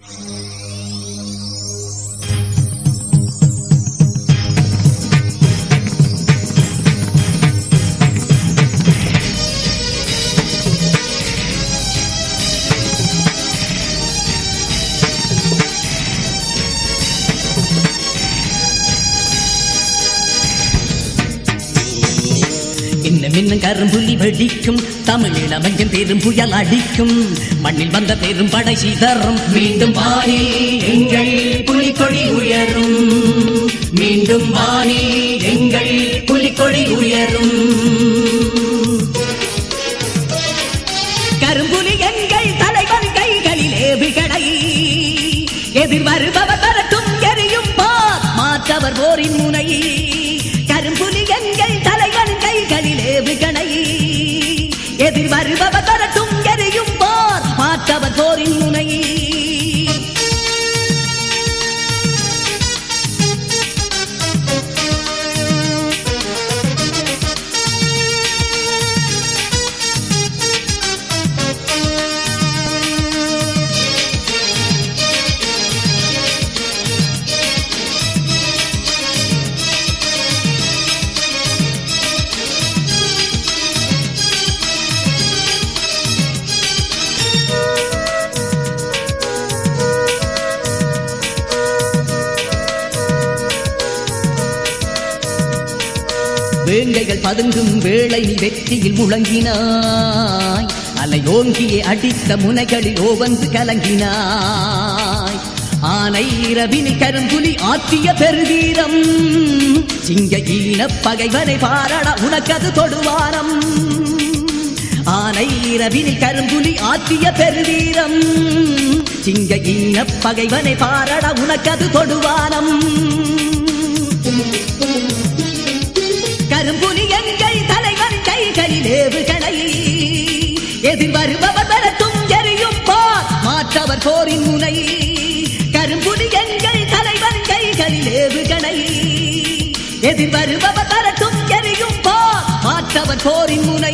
இன்னும் இன்னும் கரும்புலி வெடிக்கும் தமிழில் அமைஞ்சம் பெரும் புயல் அடிக்கும் மண்ணில் வந்த பெரும் படை சிதறும் மீண்டும் வானில் எங்கள் புலிக்கொடி உயரும் மீண்டும் வானில் எங்கள் புலிக்கொடி உயரும் கரும்புலி எங்கள் தலைவன் கைகளிலே விகடை எதிர் வருபவர் வரட்டும் எரியும் பார் மாற்றவர் போரின் முனை கரும்புலி எங்கள் தலைவன் கைகளிலே விகடை எதிர் வருபவர் வரட்டும் எரியும் பார் மாற்றவர் போரின் முனை வேங்கைகள் பதுங்கும் வேளை நீ வெற்றியில் முழங்கினாய் அலையோங்கியே அடித்த முனைகளில் ஓவந்து கலங்கினாய் ஆனை இரவினில் கரும்புலி ஆற்றிய பெருதீரம் சிங்க ஈன பகைவனை பாரட உனக்கது தொடுவாரம் ஆனை இரவினில் கரும்புலி ஆற்றிய பெருதீரம் சிங்க ஈன பகைவனை பாரட உனக்கது தொடுவாரம் கரும்புலி எங்கள் தலைவன் கைகளில் ஏவுகளை எதிர் வருபவர் வரட்டும் எரியும் பார் மாற்றவர் போரின் முனை கரும்புலி எங்கள் தலைவன் கைகளில் ஏவுகளை எதிர் வருபவர் வரட்டும் எரியும் பார் மாற்றவர் போரின் முனை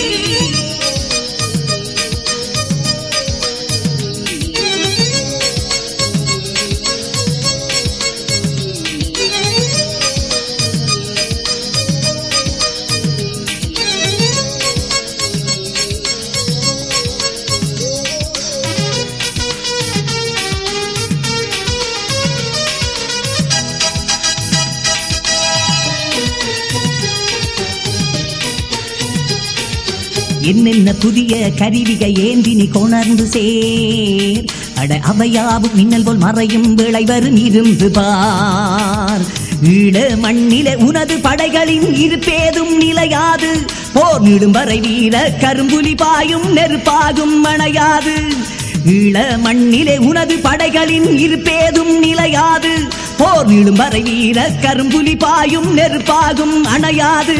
என்னென்ன புதிய கருவிகை ஏந்தி நீ கொணர்ந்து சேர் அட அவையாவும் மின்னல் போல் மறையும் விளை வரும் இருந்து பார் ஈழ மண்ணில உனது படைகளின் இருப்பேதும் நிலையாது போர் நீடும் வரை வீர கரும்புலி பாயும் நெருப்பாகும் மணையாது ஈழ மண்ணிலே உனது படைகளின் இருப்பேதும் நிலையாது போர் நீடும் வரை வீர கரும்புலி பாயும் நெருப்பாகும் அணையாது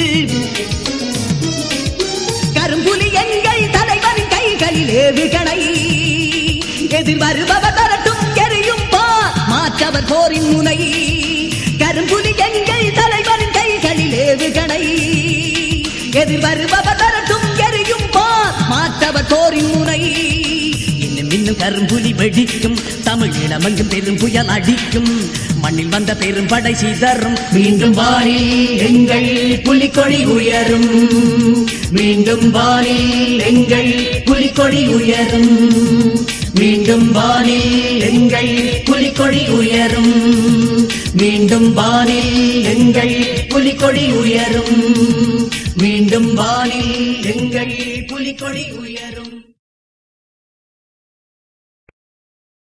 கரும்புலி எங்கள் தலைவன் கைகளில் ஏவுகணை எதிர் வருபவர் வரட்டும் எரியும் பார் மாற்றவர் போரின் முனை கரும்புலி எங்கள் தலைவன் கைகளில் ஏவுகணை எதிர் வருபவர் வரட்டும் எரியும் பார் மாற்றவர் போரின் முனை இன்னும் இன்னும் கரும்புலி வெடிக்கும் தமிழ் இளமங்கும் பெரும் புயல் அடிக்கும் மண்ணில் வந்த பெரும் படை சிதறும் மீண்டும் வானில் எங்கள் புலிக்கொடி உயரும் மீண்டும் வானில் எங்கள் புலிக்கொடி உயரும் மீண்டும் வானில் எங்கள் புலிக்கொடி உயரும் மீண்டும் வானில் எங்கள் புலிக்கொடி உயரும் மீண்டும் வானில் எங்கள் புலிக்கொடி உயரும்